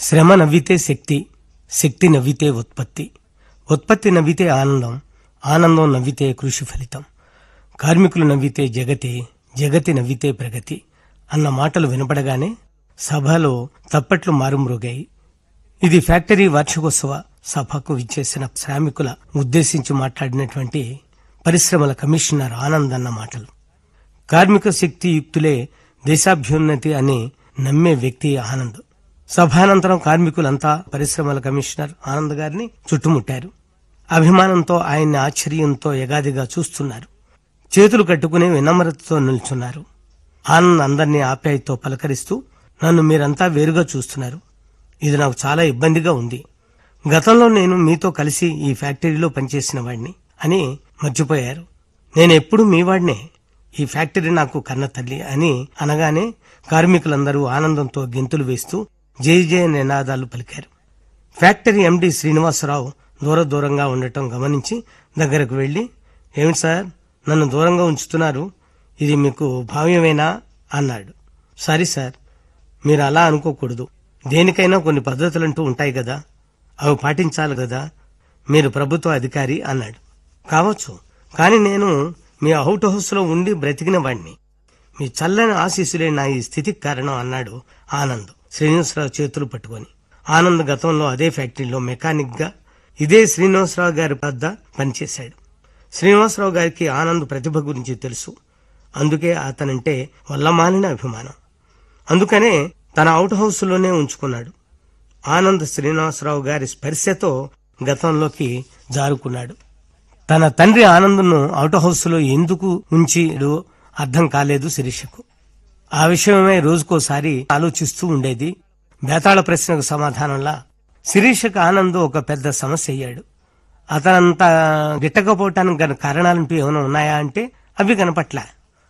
శ్రమ నవ్వితే శక్తి శక్తి నవ్వితే ఉత్పత్తి ఉత్పత్తి నవ్వితే ఆనందం ఆనందం నవ్వితే కృషి ఫలితం కార్మికులు నవ్వితే జగతి జగతి నవ్వితే ప్రగతి అన్న మాటలు వినపడగానే సభలో తప్పట్లు మారుమ్రోగాయి ఇది ఫ్యాక్టరీ వార్షికోత్సవ సభకు విచ్చేసిన శ్రామికుల ఉద్దేశించి మాట్లాడినటువంటి పరిశ్రమల కమిషనర్ ఆనంద్ అన్న మాటలు కార్మిక శక్తి యుక్తులే దేశాభ్యున్నతి అని నమ్మే వ్యక్తి ఆనంద్ సభానంతరం కార్మికులంతా పరిశ్రమల కమిషనర్ ఆనంద్ గారిని చుట్టుముట్టారు అభిమానంతో ఆయన్ని ఆశ్చర్యంతో యగాదిగా చూస్తున్నారు చేతులు కట్టుకుని వినమ్రతతో నిల్చున్నారు ఆనంద్ అందరినీ ఆప్యాయతో పలకరిస్తూ నన్ను మీరంతా వేరుగా చూస్తున్నారు ఇది నాకు చాలా ఇబ్బందిగా ఉంది గతంలో నేను మీతో కలిసి ఈ ఫ్యాక్టరీలో పనిచేసిన వాడిని అని మర్చిపోయారు నేను ఎప్పుడు మీ వాడినే ఈ ఫ్యాక్టరీ నాకు కన్న తల్లి అని అనగానే కార్మికులందరూ ఆనందంతో గెంతులు వేస్తూ జై జయ నినాదాలు పలికారు ఫ్యాక్టరీ ఎండి శ్రీనివాసరావు దూర దూరంగా ఉండటం గమనించి దగ్గరకు వెళ్లి ఏమిటి సార్ నన్ను దూరంగా ఉంచుతున్నారు ఇది మీకు భావ్యమేనా అన్నాడు సరే సార్ మీరు అలా అనుకోకూడదు దేనికైనా కొన్ని పద్ధతులంటూ ఉంటాయి కదా అవి పాటించాలి కదా మీరు ప్రభుత్వ అధికారి అన్నాడు కావచ్చు కానీ నేను మీ అవుట్ హౌస్లో ఉండి బ్రతికిన వాణ్ణి మీ చల్లని ఆశీస్సులే నా ఈ స్థితికి కారణం అన్నాడు ఆనంద్ శ్రీనివాసరావు చేతులు పట్టుకొని ఆనంద్ గతంలో అదే ఫ్యాక్టరీలో మెకానిక్ గా ఇదే శ్రీనివాసరావు గారి వద్ద పనిచేశాడు శ్రీనివాసరావు గారికి ఆనంద్ ప్రతిభ గురించి తెలుసు అందుకే అతనంటే వల్లమాలిన అభిమానం అందుకనే తన అవుట్ హౌస్లోనే ఉంచుకున్నాడు ఆనంద్ శ్రీనివాసరావు గారి స్పర్శతో గతంలోకి జారుకున్నాడు తన తండ్రి ఆనంద్ను అవుట్ హౌస్లో ఎందుకు ఉంచిడో అర్థం కాలేదు శిరీషకు ఆ విషయమే రోజుకోసారి ఆలోచిస్తూ ఉండేది బేతాళ ప్రశ్నకు సమాధానంలా శిరీషకు ఆనంద్ ఒక పెద్ద సమస్య అయ్యాడు అతనంత గిట్టకపోవటానికి గల కారణాలంటూ ఏమైనా ఉన్నాయా అంటే అవి కనపట్ల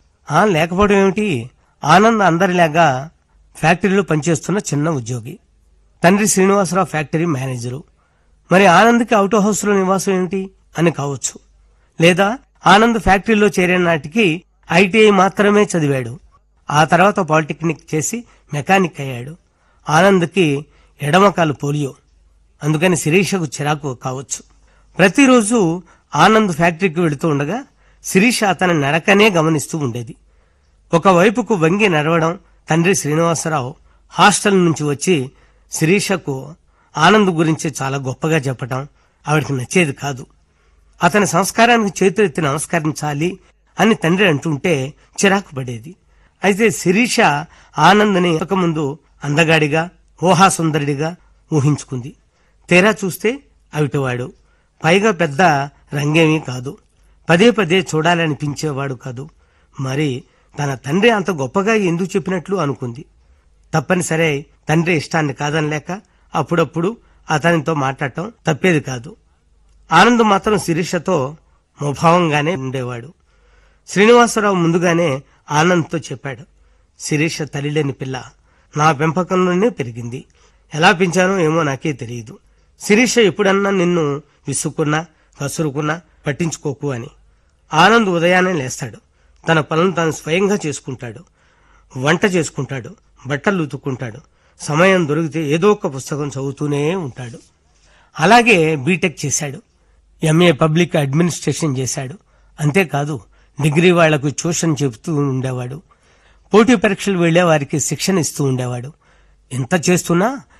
ఆ లేకపోవడం ఏమిటి ఆనంద్ అందరిలాగా ఫ్యాక్టరీలో పనిచేస్తున్న చిన్న ఉద్యోగి తండ్రి శ్రీనివాసరావు ఫ్యాక్టరీ మేనేజరు మరి ఆనంద్కి అవుట్ హౌస్లో నివాసం ఏమిటి అని కావచ్చు లేదా ఆనంద్ ఫ్యాక్టరీలో చేరే నాటికి ఐటీఐ మాత్రమే చదివాడు ఆ తర్వాత పాలిటెక్నిక్ చేసి మెకానిక్ అయ్యాడు ఆనంద్కి ఎడమకాలు పోలియో అందుకని శిరీషకు చిరాకు కావచ్చు ప్రతిరోజు ఆనంద్ ఫ్యాక్టరీకి వెళుతూ ఉండగా శిరీష అతని నడకనే గమనిస్తూ ఉండేది ఒకవైపుకు వంగి నడవడం తండ్రి శ్రీనివాసరావు హాస్టల్ నుంచి వచ్చి శిరీషకు ఆనంద్ గురించి చాలా గొప్పగా చెప్పటం ఆవిడకి నచ్చేది కాదు అతని సంస్కారానికి చేతులెత్తి నమస్కరించాలి అని తండ్రి అంటుంటే చిరాకు పడేది అయితే శిరీష ఆనంద్ని ముందు అందగాడిగా ఊహాసుందరుడిగా ఊహించుకుంది తీరా చూస్తే అవిటివాడు పైగా పెద్ద రంగేమీ కాదు పదే పదే చూడాలనిపించేవాడు కాదు మరి తన తండ్రి అంత గొప్పగా ఎందుకు చెప్పినట్లు అనుకుంది తప్పనిసరే తండ్రి ఇష్టాన్ని కాదనలేక అప్పుడప్పుడు అతనితో మాట్లాడటం తప్పేది కాదు ఆనంద్ మాత్రం శిరీషతో ముభావంగానే ఉండేవాడు శ్రీనివాసరావు ముందుగానే ఆనంద్తో చెప్పాడు శిరీష తల్లిలేని పిల్ల నా పెంపకంలోనే పెరిగింది ఎలా పెంచానో ఏమో నాకే తెలియదు శిరీష ఎప్పుడన్నా నిన్ను విసుక్కున్నా కసురుకున్నా పట్టించుకోకు అని ఆనంద్ ఉదయాన్నే లేస్తాడు తన పనులు తాను స్వయంగా చేసుకుంటాడు వంట చేసుకుంటాడు బట్టలు ఉతుక్కుంటాడు సమయం దొరికితే ఏదో ఒక పుస్తకం చదువుతూనే ఉంటాడు అలాగే బీటెక్ చేశాడు ఎంఏ పబ్లిక్ అడ్మినిస్ట్రేషన్ చేశాడు అంతేకాదు డిగ్రీ వాళ్లకు ట్యూషన్ చెబుతూ ఉండేవాడు పోటీ పరీక్షలు వెళ్లే వారికి శిక్షణ ఇస్తూ ఉండేవాడు ఎంత చేస్తున్నా